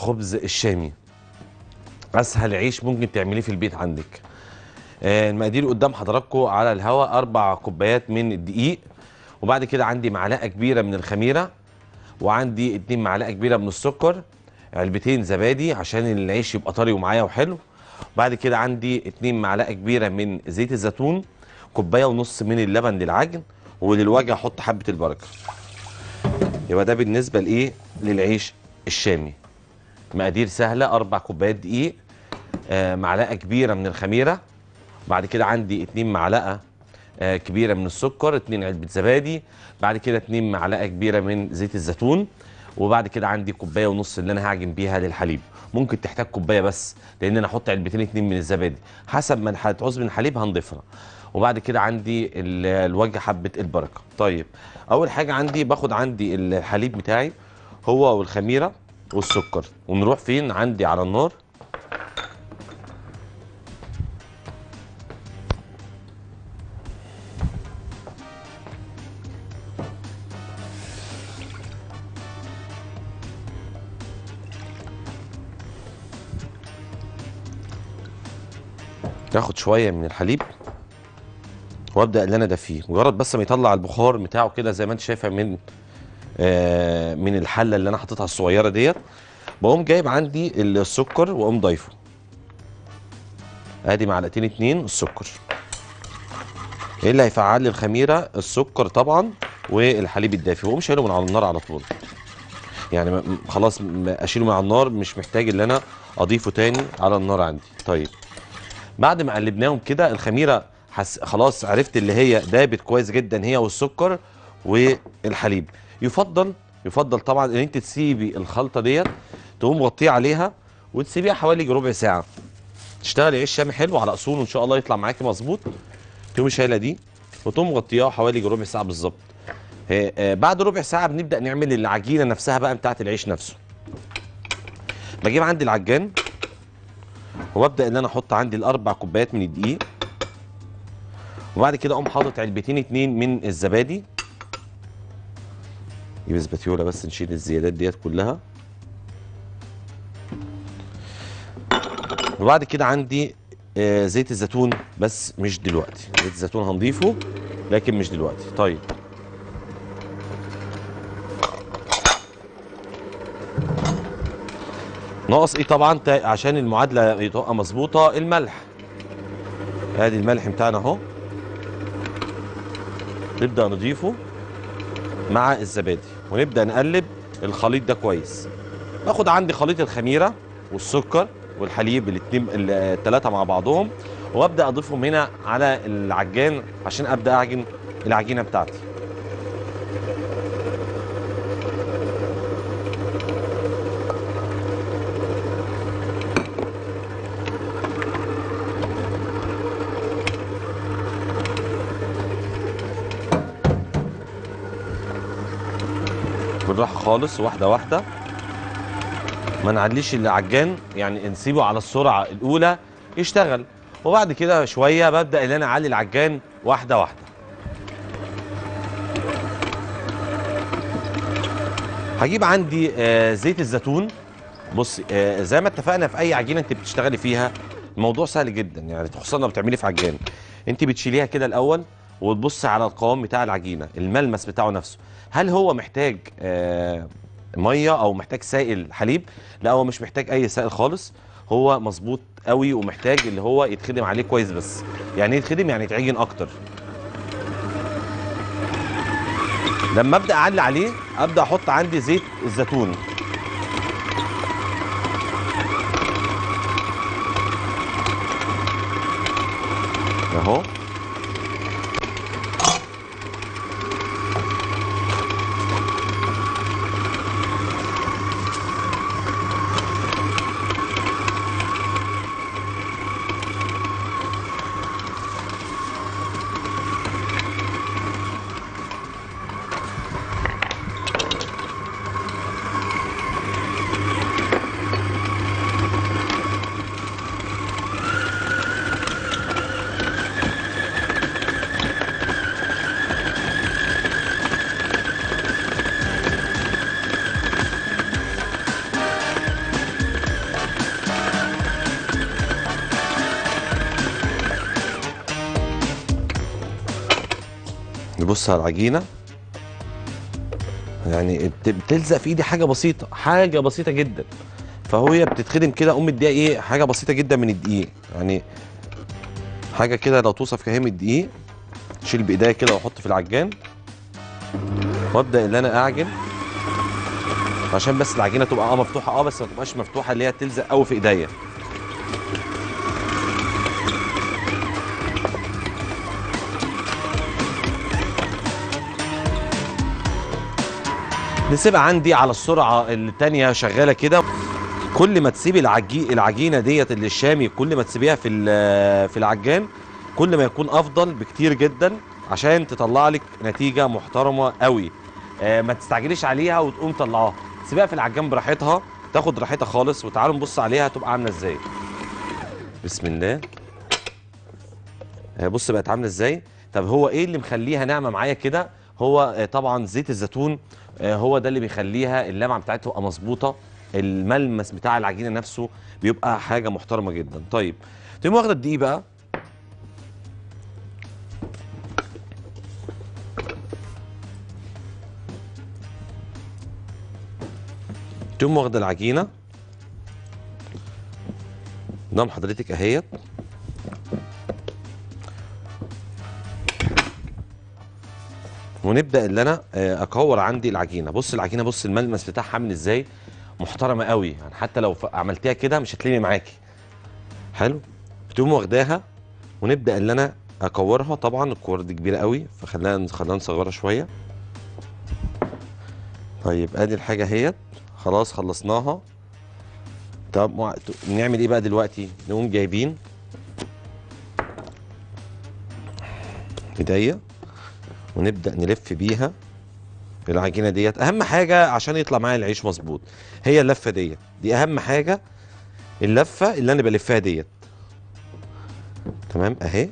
الخبز الشامي اسهل عيش ممكن تعمليه في البيت عندك آه، المقادير قدام حضراتكم على الهواء اربع كوبايات من الدقيق وبعد كده عندي معلقه كبيره من الخميره وعندي اتنين معلقه كبيره من السكر علبتين زبادي عشان العيش يبقى طري ومعايا وحلو بعد كده عندي اتنين معلقه كبيره من زيت الزيتون كوبايه ونص من اللبن للعجن وللوجه احط حبه البركه يبقى ده بالنسبه لايه للعيش الشامي مقادير سهله اربع كوبايات دقيق آه معلقه كبيره من الخميره بعد كده عندي اتنين معلقه آه كبيره من السكر اتنين علبه زبادي بعد كده اتنين معلقه كبيره من زيت الزيتون وبعد كده عندي كوبايه ونص اللي انا هعجن بيها للحليب ممكن تحتاج كوبايه بس لان انا احط علبتين اتنين من الزبادي حسب ما هتعوز من الحليب هنضيفها وبعد كده عندي ال- الوجه حبه البركه طيب اول حاجه عندي باخد عندي الحليب بتاعي هو والخميره والسكر ونروح فين عندي على النار تاخد شويه من الحليب وابدا ان انا ادفيه مجرد بس ما يطلع البخار بتاعه كده زي ما انت شايفه من آه من الحله اللي انا حاططها الصغيره ديت بقوم جايب عندي السكر واقوم ضايفه ادي معلقتين اتنين السكر ايه اللي هيفعل لي الخميره السكر طبعا والحليب الدافي واقوم شايله من على النار على طول يعني م- م- خلاص م- اشيله من على النار مش محتاج ان انا اضيفه تاني على النار عندي طيب بعد ما قلبناهم كده الخميره حس... خلاص عرفت اللي هي دابت كويس جدا هي والسكر والحليب يفضل يفضل طبعا ان انت تسيبي الخلطه ديت تقوم مغطيه عليها وتسيبيها حوالي ربع ساعه تشتغلي عيش شامي حلو على اصول وان شاء الله يطلع معاكي مظبوط تقومي شايله دي وتقوم مغطياها حوالي ربع ساعه بالظبط آه، آه، بعد ربع ساعه بنبدا نعمل العجينه نفسها بقى بتاعت العيش نفسه بجيب عندي العجان وببدا ان انا احط عندي الاربع كوبايات من الدقيق وبعد كده اقوم حاطط علبتين اتنين من الزبادي نجيب سباتيولا بس نشيل الزيادات ديت كلها وبعد كده عندي آه، زيت الزيتون بس مش دلوقتي زيت الزيتون هنضيفه لكن مش دلوقتي طيب ناقص ايه طبعا تا- عشان المعادله تبقى مظبوطه الملح ادي الملح بتاعنا اهو نبدا نضيفه مع الزبادي ونبدا نقلب الخليط ده كويس باخد عندي خليط الخميره والسكر والحليب الاتنين الثلاثه مع بعضهم وابدا اضيفهم هنا على العجان عشان ابدا اعجن العجينه بتاعتي بالراحه خالص واحده واحده ما نعليش العجان يعني نسيبه على السرعه الاولى يشتغل وبعد كده شويه ببدا ان انا اعلي العجان واحده واحده هجيب عندي آه زيت الزيتون بص آه زي ما اتفقنا في اي عجينه انت بتشتغلي فيها الموضوع سهل جدا يعني خصوصا لو بتعملي في عجان انت بتشيليها كده الاول وتبص على القوام بتاع العجينه الملمس بتاعه نفسه هل هو محتاج آه ميه او محتاج سائل حليب لا هو مش محتاج اي سائل خالص هو مظبوط قوي ومحتاج اللي هو يتخدم عليه كويس بس يعني ايه يتخدم يعني يتعجن اكتر لما ابدا اعلي عليه ابدا احط عندي زيت الزيتون اهو نبص على العجينه يعني بت- بتلزق في ايدي حاجه بسيطه حاجه بسيطه جدا فهو هي بتتخدم كده ام الدقيق ايه حاجه بسيطه جدا من الدقيق يعني حاجه كده لو توصف كهام الدقيق اشيل بايديا كده واحط في العجان وابدا ان انا اعجن عشان بس العجينه تبقى اه مفتوحه اه بس ما تبقاش مفتوحه اللي هي تلزق قوي في ايديا نسيبها عندي على السرعه التانية شغاله كده كل ما تسيبي العجي العجينه ديت اللي الشامي كل ما تسيبيها في ال- في العجان كل ما يكون افضل بكتير جدا عشان تطلع لك نتيجه محترمه قوي آه ما تستعجليش عليها وتقوم طلعها سيبيها في العجان براحتها تاخد راحتها خالص وتعالوا نبص عليها هتبقى عامله ازاي بسم الله آه، بص بقت عامله ازاي طب هو ايه اللي مخليها ناعمه معايا كده هو آه، طبعا زيت الزيتون آه، هو ده اللي بيخليها اللمعه بتاعتها تبقى مظبوطه الملمس بتاع العجينه نفسه بيبقى حاجه محترمه جدا طيب تقوم واخده الدقيق بقى تقوم واخده العجينه قدام حضرتك اهيت ونبدا اللي انا آه، اكور عندي العجينه بص العجينه بص الملمس بتاعها عامل ازاي محترمه قوي يعني حتى لو ف- عملتيها كده مش هتلمي معاكي حلو بتقوم واخداها ونبدا اللي انا اكورها طبعا الكور دي كبيره قوي فخلينا خلينا نصغرها شويه طيب ادي الحاجه اهيت خلاص خلصناها طب مع- ت- نعمل ايه بقى دلوقتي نقوم جايبين ايديا ونبدا نلف بيها العجينه ديت اهم حاجه عشان يطلع معايا العيش مظبوط هي اللفه ديت دي اهم حاجه اللفه اللي انا بلفها ديت تمام اهي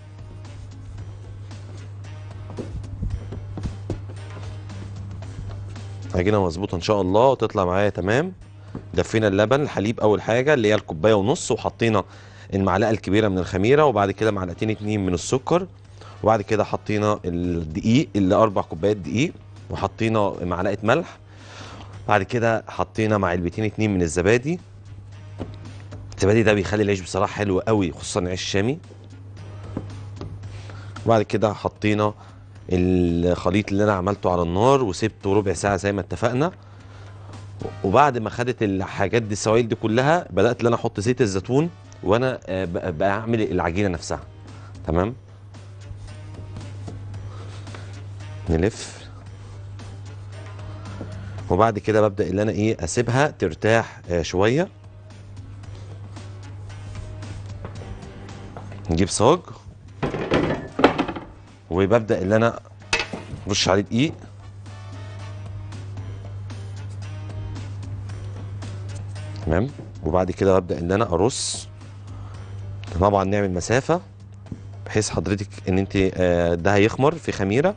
عجينه مظبوطه ان شاء الله وتطلع معايا تمام دفينا اللبن الحليب اول حاجه اللي هي الكوبايه ونص وحطينا المعلقه الكبيره من الخميره وبعد كده معلقتين اتنين من السكر وبعد كده حطينا الدقيق اللي اربع كوبايات دقيق وحطينا معلقه ملح بعد كده حطينا مع علبتين اتنين من الزبادي الزبادي ده بيخلي العيش بصراحه حلو قوي خصوصا العيش الشامي وبعد كده حطينا الخليط اللي انا عملته على النار وسبته ربع ساعه زي ما اتفقنا وبعد ما خدت الحاجات دي السوائل دي كلها بدات ان انا احط زيت الزيتون وانا آه، ب- بعمل العجينه نفسها تمام نلف وبعد كده ببدا ان انا ايه اسيبها ترتاح آه، شويه نجيب صاج وببدا ان انا ارش عليه دقيق تمام وبعد كده ببدا ان انا ارص طبعا نعمل مسافه بحيث حضرتك ان انت آه، ده هيخمر في خميره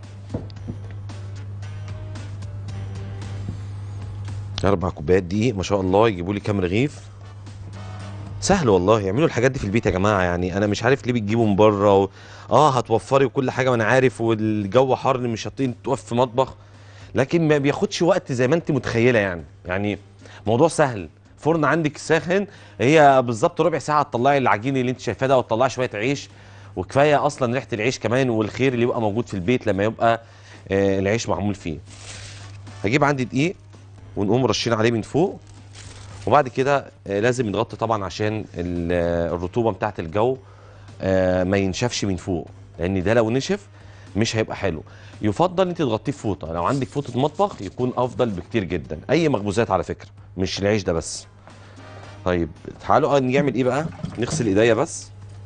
اربع كوبايات دقيق ما شاء الله يجيبوا لي كام رغيف سهل والله يعملوا الحاجات دي في البيت يا جماعه يعني انا مش عارف ليه بتجيبوا من بره و... اه هتوفري وكل حاجه وانا عارف والجو حر مش هتقين تقف في مطبخ لكن ما بياخدش وقت زي ما انت متخيله يعني يعني موضوع سهل فرن عندك ساخن هي بالظبط ربع ساعه تطلعي العجين اللي انت شايفاه ده وتطلعي شويه عيش وكفايه اصلا ريحه العيش كمان والخير اللي يبقى موجود في البيت لما يبقى آه العيش معمول فيه هجيب عندي دقيق ونقوم رشين عليه من فوق وبعد كده آه، لازم يتغطي طبعا عشان ال- آه، الرطوبه بتاعه الجو آه، ما ينشفش من فوق لان ده لو نشف مش هيبقى حلو يفضل انت تغطيه بفوطه لو عندك فوطه مطبخ يكون افضل بكتير جدا اي مخبوزات على فكره مش العيش ده بس طيب تعالوا نعمل ايه بقى نغسل ايديا بس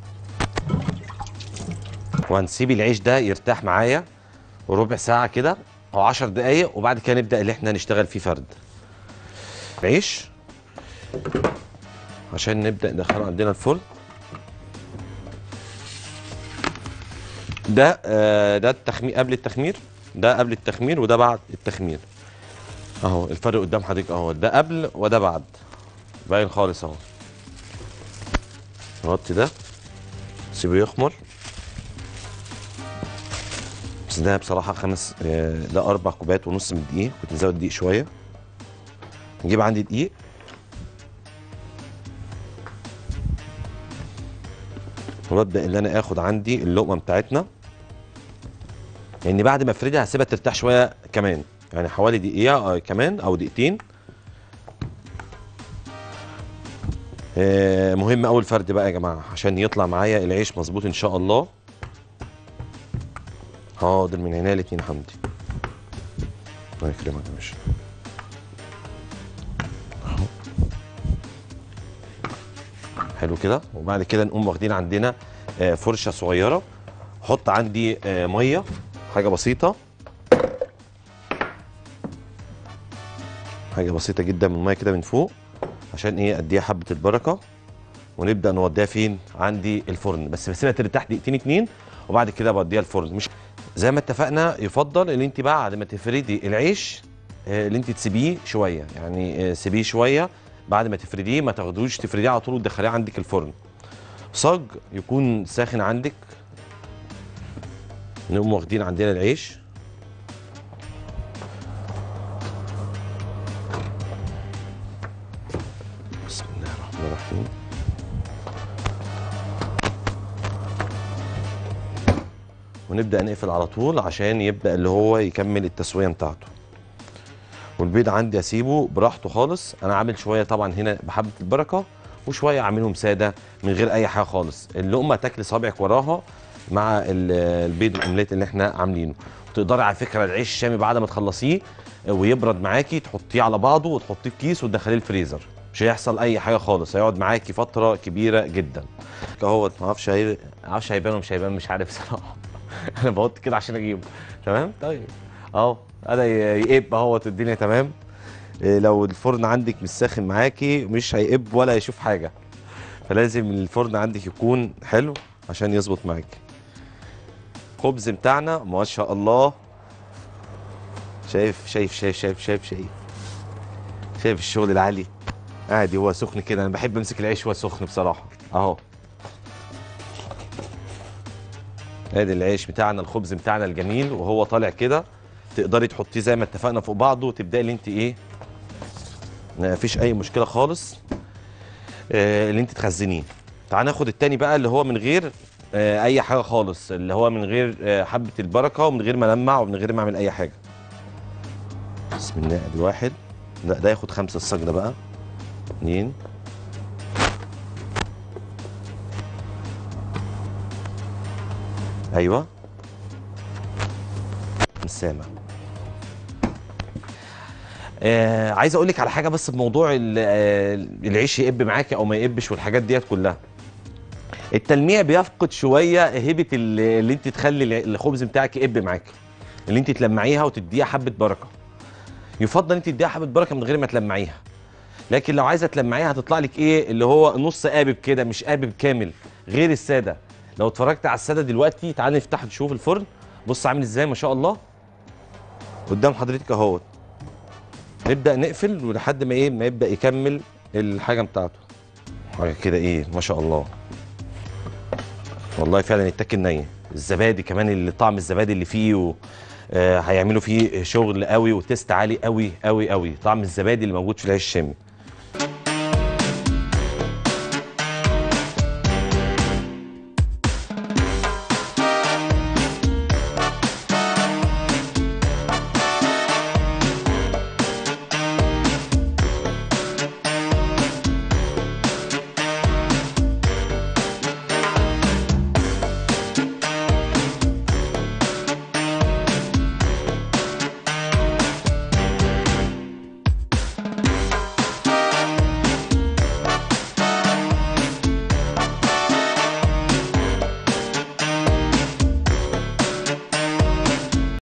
وهنسيب العيش ده يرتاح معايا ربع ساعه كده او 10 دقايق وبعد كده نبدا اللي احنا نشتغل فيه فرد عيش عشان نبدا ندخله عندنا الفرن ده آه ده التخمير قبل التخمير ده قبل التخمير وده بعد التخمير اهو الفرق قدام حضرتك اهو ده قبل وده بعد باين خالص اهو نغطي ده سيبه يخمر بس ده بصراحه خمس آه، ده اربع كوبايات ونص من الدقيق كنت مزود الدقيق شويه نجيب عندي دقيق وابدا ان انا اخد عندي اللقمه بتاعتنا يعني بعد ما افردها هسيبها ترتاح شويه كمان يعني حوالي دقيقه آه، كمان او دقيقتين آه، مهم اول فرد بقى يا جماعه عشان يطلع معايا العيش مظبوط ان شاء الله حاضر من عينيا الاتنين حمدي الله يكرمك يا باشا أهو. حلو كده وبعد كده نقوم واخدين عندنا آه، فرشه صغيره حط عندي آه، ميه حاجه بسيطه حاجه بسيطه جدا من الميه كده من فوق عشان ايه اديها حبه البركه ونبدا نوديها فين عندي الفرن بس بسيبها ترتاح دقيقتين اتنين وبعد كده بوديها الفرن مش زي ما اتفقنا يفضل ان انت بعد ما تفردي العيش آه، اللي انت تسيبيه شويه يعني آه، سيبيه شويه بعد ما تفرديه ما تاخدوش تفرديه على طول وتدخليه عندك الفرن صاج يكون ساخن عندك نقوم واخدين عندنا العيش بسم الله الرحمن الرحيم ونبدا نقفل على طول عشان يبدا اللي هو يكمل التسويه بتاعته والبيض عندي اسيبه براحته خالص انا عامل شويه طبعا هنا بحبه البركه وشويه اعملهم ساده من غير اي حاجه خالص اللقمه تاكلي صابعك وراها مع ال- البيض الاومليت اللي احنا عاملينه وتقدري على فكره العيش الشامي بعد ما تخلصيه ويبرد معاكي تحطيه على بعضه وتحطيه في كيس وتدخليه الفريزر مش هيحصل اي حاجه خالص هيقعد معاكي فتره كبيره جدا اهوت ما اعرفش هي... ما اعرفش هيبان ولا مش هيبان مش عارف صراحه انا بحط كده عشان اجيبه تمام طيب اهو انا ي- يقب اهوت الدنيا تمام إيه، لو الفرن عندك مش ساخن معاكي مش هيقب ولا يشوف حاجه فلازم الفرن عندك يكون حلو عشان يظبط معاكي خبز بتاعنا ما شاء الله شايف شايف شايف شايف شايف شايف شايف الشغل العالي عادي هو سخن كده انا بحب امسك العيش وهو سخن بصراحه اهو ادي العيش بتاعنا الخبز بتاعنا الجميل وهو طالع كده تقدري تحطيه زي ما اتفقنا فوق بعضه وتبداي اللي انت ايه ما فيش اي مشكله خالص آه اللي انت تخزنيه تعال ناخد التاني بقى اللي هو من غير آه اي حاجه خالص اللي هو من غير آه حبه البركه ومن غير ما المع ومن غير ما اعمل اي حاجه بسم الله ادي واحد لا ده ياخد خمسه الصاج ده بقى اتنين ايوه مش سامع آه عايز اقول لك على حاجه بس بموضوع ال- آه، العيش يقب معاكي او ما يقبش والحاجات ديت كلها التلميع بيفقد شويه هيبه ال- اللي انت تخلي الع- الخبز بتاعك يقب معاكي اللي انت تلمعيها وتديها حبه بركه يفضل انت تديها حبه بركه من غير ما تلمعيها لكن لو عايزه تلمعيها هتطلع لك ايه اللي هو نص قابب كده مش قابب كامل غير الساده لو اتفرجت على الساده دلوقتي تعال نفتح نشوف الفرن بص عامل ازاي ما شاء الله قدام حضرتك اهوت نبدا نقفل ولحد ما ايه ما يبدا يكمل الحاجه بتاعته حاجه كده ايه ما شاء الله والله فعلا يتاكل ني الزبادي كمان اللي طعم الزبادي اللي فيه و... آه هيعملوا فيه شغل قوي وتيست عالي قوي قوي قوي طعم الزبادي اللي موجود في العيش الشامي